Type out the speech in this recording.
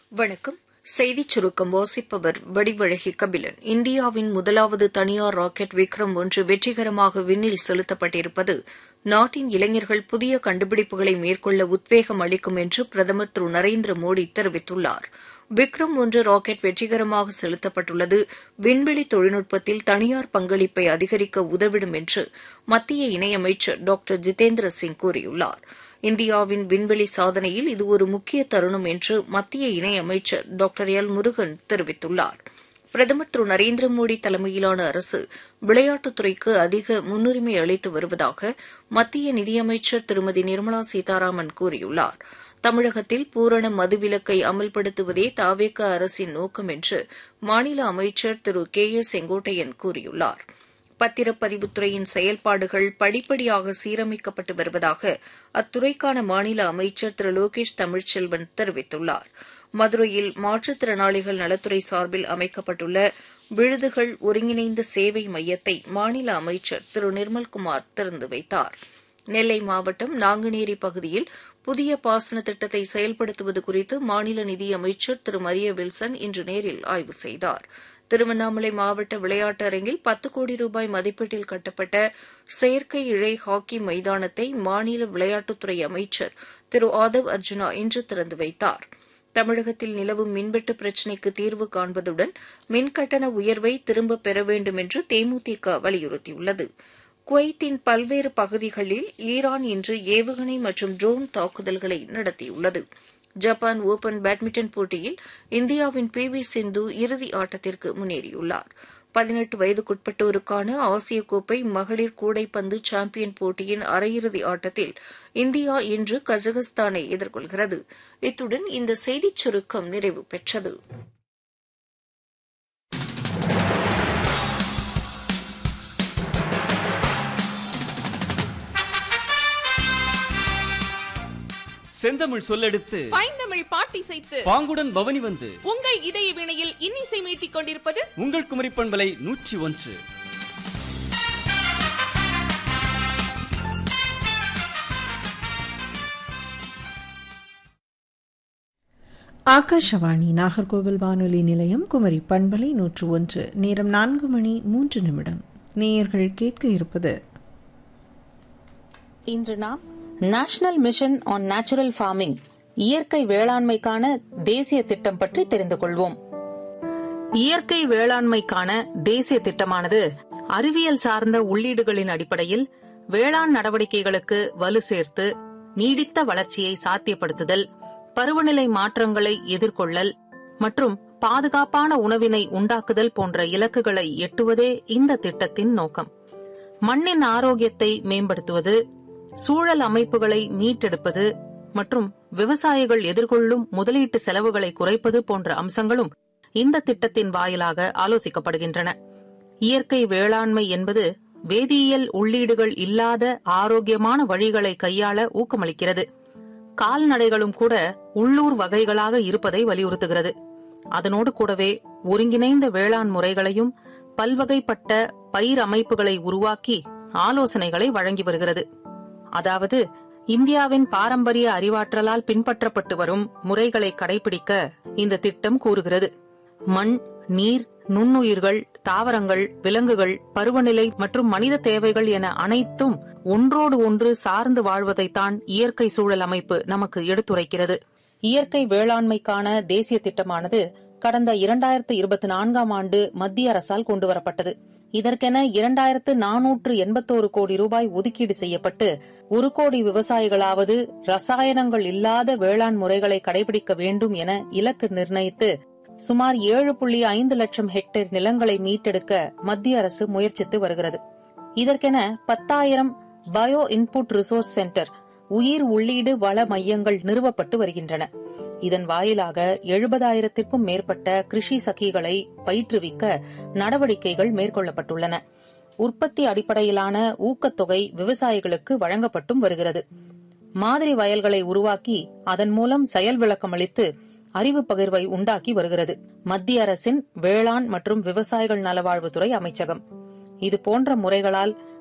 வணக்கம் செய்திச் சுருக்கம் வாசிப்பவர் வடிவழகி கபிலன் இந்தியாவின் முதலாவது தனியார் ராக்கெட் விக்ரம் ஒன்று வெற்றிகரமாக விண்ணில் செலுத்தப்பட்டிருப்பது நாட்டின் இளைஞர்கள் புதிய கண்டுபிடிப்புகளை மேற்கொள்ள உத்வேகம் அளிக்கும் என்று பிரதமர் திரு நரேந்திர மோடி தெரிவித்துள்ளார் விக்ரம் ஒன்று ராக்கெட் வெற்றிகரமாக செலுத்தப்பட்டுள்ளது விண்வெளி தொழில்நுட்பத்தில் தனியார் பங்களிப்பை அதிகரிக்க உதவிடும் என்று மத்திய இணையமைச்சர் டாக்டர் ஜிதேந்திர சிங் கூறியுள்ளார் இந்தியாவின் விண்வெளி சாதனையில் இது ஒரு முக்கிய தருணம் என்று மத்திய இணையமைச்சர் டாக்டர் எல் முருகன் தெரிவித்துள்ளார் பிரதமர் திரு நரேந்திர மோடி தலைமையிலான அரசு விளையாட்டுத்துறைக்கு அதிக முன்னுரிமை அளித்து வருவதாக மத்திய நிதியமைச்சர் திருமதி நிர்மலா சீதாராமன் கூறியுள்ளார் தமிழகத்தில் பூரண மதுவிலக்கை அமல்படுத்துவதே தாவேக அரசின் நோக்கம் என்று மாநில அமைச்சர் திரு கே ஏ செங்கோட்டையன் கூறியுள்ளார் பத்திரப்பதிவுத்துறையின் செயல்பாடுகள் படிப்படியாக சீரமைக்கப்பட்டு வருவதாக அத்துறைக்கான மாநில அமைச்சர் திரு லோகேஷ் தமிழ்ச்செல்வன் தெரிவித்துள்ளார் மதுரையில் மாற்றுத்திறனாளிகள் நலத்துறை சார்பில் அமைக்கப்பட்டுள்ள விழுதுகள் ஒருங்கிணைந்த சேவை மையத்தை மாநில அமைச்சர் திரு நிர்மல்குமார் திறந்து வைத்தார் நெல்லை மாவட்டம் நாங்குநேரி பகுதியில் புதிய பாசன திட்டத்தை செயல்படுத்துவது குறித்து மாநில நிதியமைச்சர் திரு மரிய வில்சன் இன்று நேரில் ஆய்வு செய்தார் திருவண்ணாமலை மாவட்ட விளையாட்டு அரங்கில் பத்து கோடி ரூபாய் மதிப்பீட்டில் கட்டப்பட்ட செயற்கை இழை ஹாக்கி மைதானத்தை மாநில விளையாட்டுத்துறை அமைச்சர் திரு ஆதவ் அர்ஜுனா இன்று திறந்து வைத்தார் தமிழகத்தில் நிலவும் மின்வெட்டு பிரச்சினைக்கு தீர்வு காண்பதுடன் மின்கட்டண உயர்வை திரும்பப் பெற வேண்டும் என்று தேமுதிக வலியுறுத்தியுள்ளது குவைத்தின் பல்வேறு பகுதிகளில் ஈரான் இன்று ஏவுகணை மற்றும் ட்ரோன் தாக்குதல்களை நடத்தியுள்ளது ஜப்பான் ஒபன் பேட்மிண்டன் போட்டியில் இந்தியாவின் பி வி சிந்து இறுதி ஆட்டத்திற்கு முன்னேறியுள்ளார் பதினெட்டு வயதுக்குட்பட்டோருக்கான ஆசிய கோப்பை மகளிர் கூடைப்பந்து சாம்பியன் போட்டியின் அரையிறுதி ஆட்டத்தில் இந்தியா இன்று கஜகஸ்தானை எதிர்கொள்கிறது இத்துடன் இந்த செய்திச் சுருக்கம் நிறைவு பெற்றது செந்தமிழ் சொல்லெடுத்து பைந்தமிழ் பாட்டி செய்து பாங்குடன் பவனி வந்து உங்கள் இதய வினையில் இன்னிசை மீட்டிக் கொண்டிருப்பது உங்கள் குமரி பண்பலை நூற்றி ஒன்று ஆகாஷவாணி நாகர்கோவில் வானொலி நிலையம் குமரி பண்பலை நூற்று ஒன்று நேரம் நான்கு மணி மூன்று நிமிடம் நேயர்கள் கேட்க இருப்பது இன்று நாம் national mission on natural farming இயற்கை வேளாண்மைக்கான தேசிய திட்டம் பற்றி தெரிந்து கொள்வோம் இயற்கை வேளாண்மைக்கான தேசிய திட்டமானது அறிவியல் சார்ந்த உள்ளீடுகளின் அடிப்படையில் வேளாண் நடவடிக்கைகளுக்கு வலு சேர்த்து நீடித்த வளர்ச்சியை சாத்தியப்படுத்துதல் பருவநிலை மாற்றங்களை எதிர்கொள்ளல் மற்றும் பாதுகாப்பான உணவினை உண்டாக்குதல் போன்ற இலக்குகளை எட்டுவதே இந்த திட்டத்தின் நோக்கம் மண்ணின் ஆரோக்கியத்தை மேம்படுத்துவது சூழல் அமைப்புகளை மீட்டெடுப்பது மற்றும் விவசாயிகள் எதிர்கொள்ளும் முதலீட்டு செலவுகளை குறைப்பது போன்ற அம்சங்களும் இந்த திட்டத்தின் வாயிலாக ஆலோசிக்கப்படுகின்றன இயற்கை வேளாண்மை என்பது வேதியியல் உள்ளீடுகள் இல்லாத ஆரோக்கியமான வழிகளை கையாள ஊக்கமளிக்கிறது கால்நடைகளும் கூட உள்ளூர் வகைகளாக இருப்பதை வலியுறுத்துகிறது அதனோடு கூடவே ஒருங்கிணைந்த வேளாண் முறைகளையும் பல்வகைப்பட்ட பயிர் அமைப்புகளை உருவாக்கி ஆலோசனைகளை வழங்கி வருகிறது அதாவது இந்தியாவின் பாரம்பரிய அறிவாற்றலால் பின்பற்றப்பட்டு வரும் முறைகளை கடைபிடிக்க இந்த திட்டம் கூறுகிறது மண் நீர் நுண்ணுயிர்கள் தாவரங்கள் விலங்குகள் பருவநிலை மற்றும் மனித தேவைகள் என அனைத்தும் ஒன்றோடு ஒன்று சார்ந்து வாழ்வதைத்தான் இயற்கை சூழல் அமைப்பு நமக்கு எடுத்துரைக்கிறது இயற்கை வேளாண்மைக்கான தேசிய திட்டமானது கடந்த இரண்டாயிரத்து இருபத்தி நான்காம் ஆண்டு மத்திய அரசால் கொண்டுவரப்பட்டது இதற்கென இரண்டாயிரத்து நானூற்று எண்பத்தோரு கோடி ரூபாய் ஒதுக்கீடு செய்யப்பட்டு ஒரு கோடி விவசாயிகளாவது ரசாயனங்கள் இல்லாத வேளாண் முறைகளை கடைபிடிக்க வேண்டும் என இலக்கு நிர்ணயித்து சுமார் ஏழு புள்ளி ஐந்து லட்சம் ஹெக்டேர் நிலங்களை மீட்டெடுக்க மத்திய அரசு முயற்சித்து வருகிறது இதற்கென பத்தாயிரம் பயோ இன்புட் ரிசோர்ஸ் சென்டர் உயிர் உள்ளீடு வள மையங்கள் நிறுவப்பட்டு வருகின்றன இதன் வாயிலாக எழுபதாயிரத்திற்கும் மேற்பட்ட கிருஷி சகிகளை பயிற்றுவிக்க நடவடிக்கைகள் மேற்கொள்ளப்பட்டுள்ளன உற்பத்தி அடிப்படையிலான ஊக்கத்தொகை விவசாயிகளுக்கு வழங்கப்பட்டும் வருகிறது மாதிரி வயல்களை உருவாக்கி அதன் மூலம் செயல் விளக்கம் அளித்து அறிவு பகிர்வை உண்டாக்கி வருகிறது மத்திய அரசின் வேளாண் மற்றும் விவசாயிகள் நலவாழ்வுத்துறை அமைச்சகம் இது போன்ற முறைகளால்